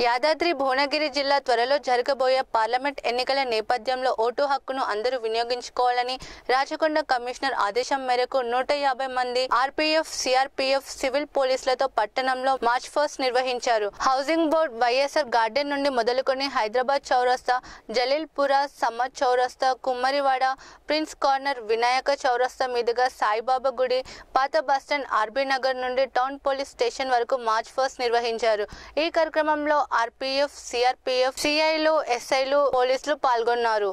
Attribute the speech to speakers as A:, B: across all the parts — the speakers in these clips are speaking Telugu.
A: యాదాద్రి భువనగిరి జిల్లా త్వరలో జరగబోయే పార్లమెంట్ ఎన్నికల నేపథ్యంలో ఓటు హక్కును అందరూ వినియోగించుకోవాలని రాచకొండ కమిషనర్ ఆదేశం మేరకు నూట యాభై మంది ఆర్పీఎఫ్ సిఆర్పీఎఫ్ సివిల్ పోలీసులతో పట్టణంలో మార్చ్ ఫస్ట్ నిర్వహించారు హౌసింగ్ బోర్డ్ వైఎస్ఆర్ గార్డెన్ నుండి మొదలుకొని హైదరాబాద్ చౌరస్తా జలీల్పురా సమ్మత్ చౌరస్తా కుమ్మరివాడ ప్రిన్స్ కార్నర్ వినాయక చౌరస్తా మీదుగా సాయిబాబా గుడి పాత బస్టాండ్ ఆర్బీ నగర్ నుండి టౌన్ పోలీస్ స్టేషన్ వరకు మార్చ్ ఫస్ట్ నిర్వహించారు ఈ కార్యక్రమంలో ఆర్పీఎఫ్ సిఆర్పీఎఫ్ సిఐలు ఎస్ఐలు పోలీసులు పాల్గొన్నారు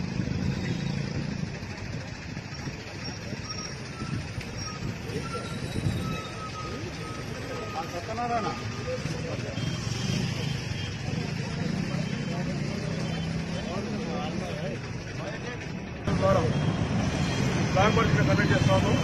B: ద్వారా బ్లాక్ బడ్జెట్ కండక్ట్ చేస్తాము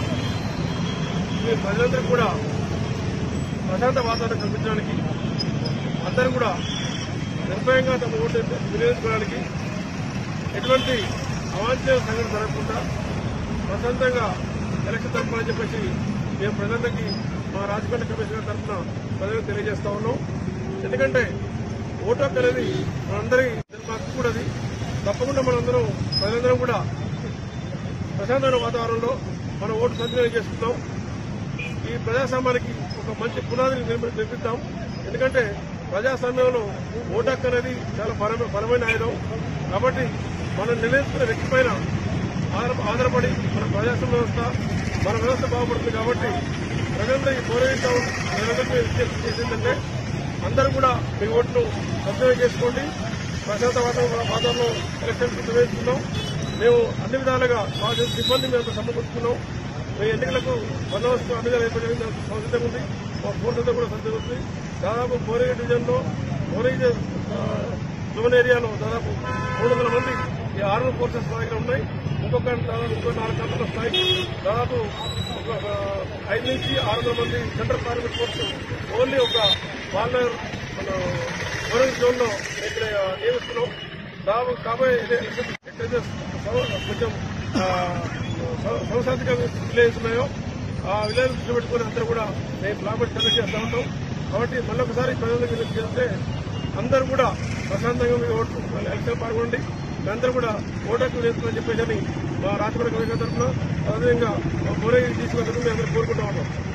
B: ఈ ప్రజలందరూ కూడా ప్రశాంత వాతావరణం కల్పించడానికి అందరూ కూడా నిర్భయంగా తమ ఓటు వినియోగించుకోవడానికి ఎటువంటి అవాంఛనీయ సంఘటన జరగకుండా ప్రశాంతంగా ఎలక్షన్ తరఫున చెప్పేసి మేము ప్రజలందరికీ మా రాజకొండ కమిషనర్ తరఫున ప్రజలకు తెలియజేస్తా ఉన్నాం ఎందుకంటే ఓటు హక్కు అనేది మనందరి హక్కు కూడా అది తప్పకుండా మనందరం ప్రజలందరం కూడా ప్రశాంతమైన వాతావరణంలో మన ఓటు సద్వినియోగం చేసుకుందాం ఈ ప్రజాస్వామ్యానికి ఒక మంచి పునాదిని నిర్మి- నిర్మిద్దాం ఎందుకంటే ప్రజాస్వామ్యంలో ఓటు హక్కు అనేది చాలా బలమ- బలమైన ఆయుధం కాబట్టి మనం నిర్ణయించుకున్న వ్యక్తి పైన ఆధార- ఆధారపడి మన ప్రజాస్వామ్య వ్యవస్థ మన వ్యవస్థ బాగుపడుతుంది కాబట్టి ప్రజలందరూ ఈ పోరాటం ప్రజలందరికీ విజ్ఞప్తి చేసిందంటే అందరూ కూడా మీ ఓటును సద్వినియోగం చేసుకోండి ప్రశాంత వాతావరణ వాతావరణంలో ఎలక్షన్ నిర్వహిస్తున్నాం మేము అన్ని విధాలుగా మా సిబ్బంది మేము సమకూర్చుకున్నాం మీ ఎన్నికలకు బందోబస్తు అన్ని విధాలు ఏర్పడింది సంసిద్ధంగా ఉంది మా ఫోర్స్ కూడా సంసిద్ధంగా ఉంది దాదాపు బోరేగ డివిజన్లో బోరేగ జోన్ ఏరియాలో దాదాపు మూడు వందల మంది ఈ ఆర్మీ ఫోర్సెస్ మా దగ్గర ఉన్నాయి ఇంకొక దాదాపు ఇంకో నాలుగు గంటల స్థాయి దాదాపు ఒక ఆ, ఐదు నుంచి ఆరు వందల మంది సెంట్రల్ కార్మిక్ ఫోర్స్ ఓన్లీ ఒక వాళ్ళ మన బోరేగ జోన్ లో ఇక్కడ నియమిస్తున్నాం దాదాపు కాబోయే ఎలక్షన్ ఎక్కడైతే సౌ- కొంచెం ఆ, సౌ- సౌశాంతిక విలేజ్ ఉన్నాయో ఆ విలేజ్ దృష్టి పెట్టుకుని అందరూ కూడా మేము ప్లాబెట్ కండక్ట్ చేస్తా ఉంటాం కాబట్టి మళ్ళొకసారి ప్రజలకు విజ్ఞప్తి చేస్తే అందరూ కూడా ప్రశాంతంగా మీ ఓట్లు ఎలక్షన్ పాల్గొనండి అందరూ కూడా ఓటకు వేసుకుని చెప్పేసి అని మా రాష్ట్ర కమిషన్ తరఫున అదేవిధంగా మా కోరే తీసుకున్నందుకు మేము అందరూ కోరుకుంటా ఉన్నాం